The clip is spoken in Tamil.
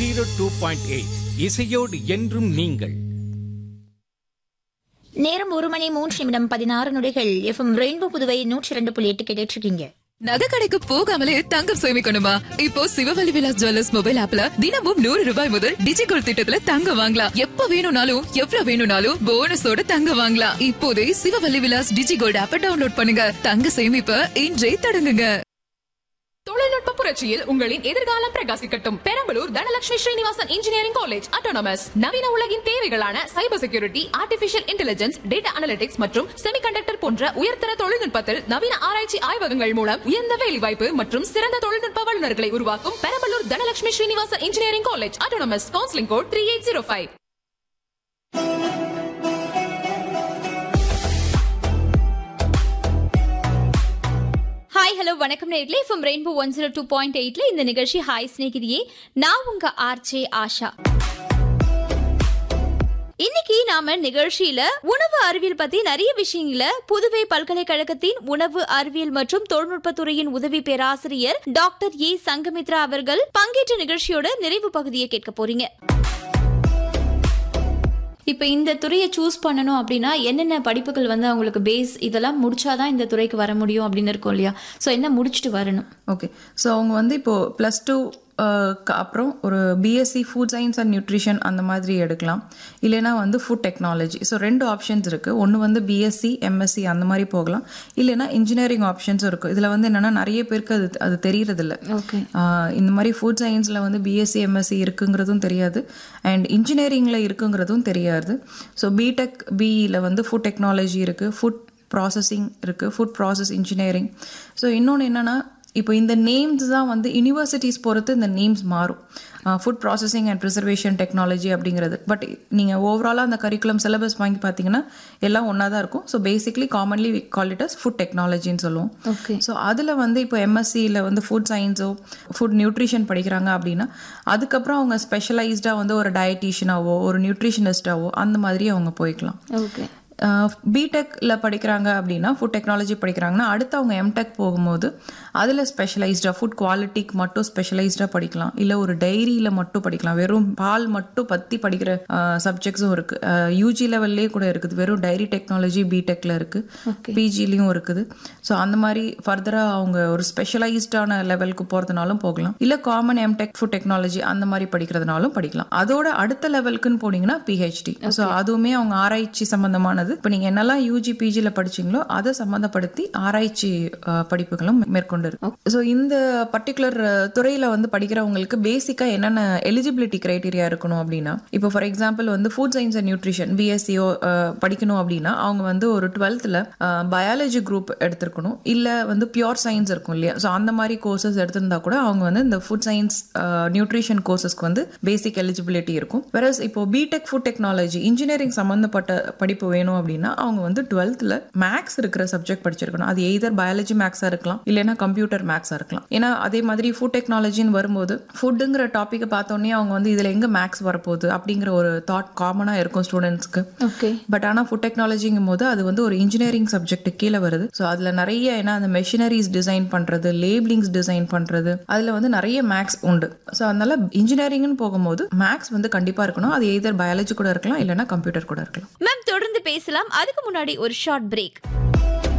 ஜீரோ டூ பாயிண்ட் எயிட் இசையோடு என்றும் நீங்கள் நேரம் ஒரு மணி மூன்று நிமிடம் பதினாறு நொடிகள் எஃப்எம் ரெயின்போ புதுவை நூற்றி ரெண்டு புள்ளி எட்டு கேட்டுட்டு இருக்கீங்க நகை கடைக்கு போகாமலே தங்கம் சேமிக்கணுமா இப்போ சிவவலி விலாஸ் ஜுவல்லர்ஸ் மொபைல் ஆப்ல தினமும் நூறு ரூபாய் முதல் டிஜிகோல் திட்டத்துல தங்கம் வாங்கலாம் எப்ப வேணும்னாலும் எவ்வளவு வேணும்னாலும் போனஸோட தங்கம் வாங்கலாம் இப்போதே சிவவல்லி விலாஸ் டிஜிகோல்ட் ஆப்ப டவுன்லோட் பண்ணுங்க தங்க சேமிப்ப இன்றே தொடங்குங்க தொழில்நுட்ப புரட்சியில் உங்களின் எதிர்காலம் பிரகாசிக்கட்டும் Perambalur Dhanalakshmi Srinivasan engineering college autonomous நவீன உலகின் தேவைகளான cyber security artificial intelligence data analytics மற்றும் செமிகண்டக்டர் போன்ற உயர்தர தொழில்நுட்பத்தில் நவீன ஆராய்ச்சி ஆய்வகங்கள் மூலம் உயர்ந்த வேலைவாய்ப்பு மற்றும் சிறந்த தொழில்நுட்ப வல்லுநர்களை உருவாக்கும் Perambalur Dhanalakshmi Srinivasan engineering college autonomous counselling code three eight zero five hi hello வணக்கம் நேர்களே from Rainbow one zero two point எயிட்ல இந்த நிகழ்ச்சி ஹாய் ஸ்நேகிதியே நான் உங்க ஆர்ஜே ஆஷா இன்னைக்கு நாம நிகழ்ச்சியில உணவு அறிவியல் பத்தி நிறைய விஷயங்கள புதுவை பல்கலைக்கழகத்தின் உணவு அறிவியல் மற்றும் தொழில்நுட்பத்துறையின் உதவி பேராசிரியர் டாக்டர் ஏ சங்கமித்ரா அவர்கள் பங்கேற்ற நிகழ்ச்சியோட நிறைவு பகுதியை கேட்க போறீங்க இப்போ இந்த துறையை சூஸ் பண்ணணும் அப்படின்னா என்னென்ன படிப்புகள் வந்து அவங்களுக்கு பேஸ் இதெல்லாம் முடிச்சாதான் இந்த துறைக்கு வர முடியும் அப்படின்னு இருக்கும் இல்லையா ஸோ என்ன முடிச்சுட்டு வரணும் ஓகே ஸோ அவங்க வந்து இப்போது ப்ளஸ் டூ அப்புறம் ஒரு BSc food science and nutrition அந்த மாதிரி எடுக்கலாம் இல்லைனா வந்து ஃபுட் டெக்னாலஜி ஸோ ரெண்டு ஆப்ஷன்ஸ் இருக்குது ஒன்று வந்து பிஎஸ்சி எம்எஸ்சி அந்த மாதிரி போகலாம் இல்லைனா இன்ஜினியரிங் ஆப்ஷன்ஸும் இருக்குது இதில் வந்து என்னென்னா நிறைய பேருக்கு அது அது தெரியறதில்ல ஓகே இந்த மாதிரி ஃபுட் சயின்ஸில் வந்து பிஎஸ்சி எம்எஸ்சி இருக்குங்கிறதும் தெரியாது அண்ட் இன்ஜினியரிங்கில் இருக்குங்கிறதும் தெரியாது ஸோ பிடெக் பிஇயில் வந்து ஃபுட் டெக்னாலஜி இருக்குது ஃபுட் ப்ராசஸிங் இருக்குது ஃபுட் ப்ராசஸ் இன்ஜினியரிங் ஸோ இன்னொன்று என்னென்னா இப்போ இந்த நேம்ஸ் தான் வந்து யூனிவர்சிட்டிஸ் பொறுத்து இந்த நேம்ஸ் மாறும் food processing and preservation technology அப்படிங்கிறது பட் நீங்கள் ஓவராலாக அந்த கரிக்குலம் சிலபஸ் வாங்கி பார்த்தீங்கன்னா எல்லாம் ஒன்றா தான் இருக்கும் so basically commonly call it as food டெக்னாலஜின்னு சொல்லுவோம் ஓகே ஸோ அதில் வந்து இப்போ எம்எஸ்சியில் வந்து ஃபுட் சயின்ஸோ ஃபுட் நியூட்ரிஷன் படிக்கிறாங்க அப்படின்னா அதுக்கப்புறம் அவங்க ஸ்பெஷலைஸ்டாக வந்து ஒரு டயட்டீஷியனாவோ ஒரு நியூட்ரிஷனிஸ்டாவோ அந்த மாதிரி அவங்க போய்க்கலாம் ஓகே பிடெக்கில் படிக்கிறாங்க அப்படின்னா ஃபுட் டெக்னாலஜி படிக்கிறாங்கன்னா அடுத்து அவங்க எம்டெக் போகும்போது அதில் ஸ்பெஷலைஸ்டாக ஃபுட் குவாலிட்டிக்கு மட்டும் ஸ்பெஷலைஸ்டாக படிக்கலாம் இல்லை ஒரு டைரியில் மட்டும் படிக்கலாம் வெறும் பால் மட்டும் பற்றி படிக்கிற சப்ஜெக்ட்ஸும் இருக்குது யூஜி லெவல்லே கூட இருக்குது வெறும் டைரி டெக்னாலஜி பிடெக்கில் இருக்குது பிஜிலையும் இருக்குது ஸோ அந்த மாதிரி ஃபர்தராக அவங்க ஒரு ஸ்பெஷலைஸ்டான லெவலுக்கு போகிறதுனாலும் போகலாம் இல்லை காமன் எம்டெக் ஃபுட் டெக்னாலஜி அந்த மாதிரி படிக்கிறதுனாலும் படிக்கலாம் அதோட அடுத்த லெவலுக்குன்னு போனீங்கன்னா பிஹெச்டி ஸோ அதுவுமே அவங்க ஆராய்ச்சி சம்பந்தமானது இப்போ நீங்கள் என்னெல்லாம் யூஜி பிஜியில் படிச்சீங்களோ அதை சம்மந்தப்படுத்தி ஆராய்ச்சி அஹ், படிப்புகளும் மேற்கொண்டு இருக்கு ஸோ இந்த பர்டிகுலர் துறையில் வந்து படிக்கிறவங்களுக்கு பேசிக்காக என்னென்ன எலிஜிபிலிட்டி கிரைட்டீரியா இருக்கணும் அப்படின்னா இப்போ ஃபார் எக்ஸாம்பிள் வந்து ஃபுட் சயின்ஸ் அண்ட் நியூட்ரிஷன் பிஎஸ்சிஓ படிக்கணும் அப்படின்னா அவங்க வந்து ஒரு டுவெல்த்தில் பயாலஜி குரூப் எடுத்திருக்கணும் இல்லை வந்து பியோர் சயின்ஸ் இருக்கும் இல்லையா ஸோ அந்த மாதிரி கோர்சஸ் எடுத்திருந்தா கூட அவங்க வந்து இந்த ஃபுட் சயின்ஸ் நியூட்ரிஷன் கோர்சஸ்க்கு வந்து பேசிக் எலிஜிபிலிட்டி இருக்கும் வேற இப்போ பிடெக் ஃபுட் டெக்னாலஜி இன்ஜினியரிங் சம்மந்தப்பட்ட படிப்பு வேணும் அப்படின்னா அவங்க வந்து டுவெல்த்தில் மேக்ஸ் இருக்கிற சப்ஜெக்ட் படிச்சிருக்கணும் அது எய்தர் பயாலஜி மேக்ஸாக இருக்கலாம் இல்லைன்னா கம்ப்யூட்டர் மேக்ஸாக இருக்கலாம் ஏன்னா அதே மாதிரி ஃபுட் டெக்னாலஜின்னு வரும்போது ஃபுட்டுங்கிற டாப்பிக்கை பார்த்தோன்னே அவங்க வந்து இதில் எங்கே மேக்ஸ் வரப்போகுது அப்படிங்கிற ஒரு தாட் காமனாக இருக்கும் ஸ்டூடெண்ட்ஸ்க்கு ஓகே பட் ஆனால் ஃபுட் டெக்னாலஜிங்கும் போது அது வந்து ஒரு இன்ஜினியரிங் சப்ஜெக்ட் கீழே வருது ஸோ அதில் நிறைய ஏன்னா அந்த மெஷினரிஸ் டிசைன் பண்ணுறது லேபிளிங்ஸ் டிசைன் பண்ணுறது அதில் வந்து நிறைய மேக்ஸ் உண்டு ஸோ அதனால இன்ஜினியரிங்னு போகும்போது மேக்ஸ் வந்து கண்டிப்பாக இருக்கணும் அது எய்தர் பயாலஜி கூட இருக்கலாம் இல்லைன்னா கம்ப்யூட்டர் கூட இருக்கலாம் மேம் தொடர்ந்து பேசலாம் அதுக்கு முன்னாடி ஒரு ஷார்ட் பிரேக்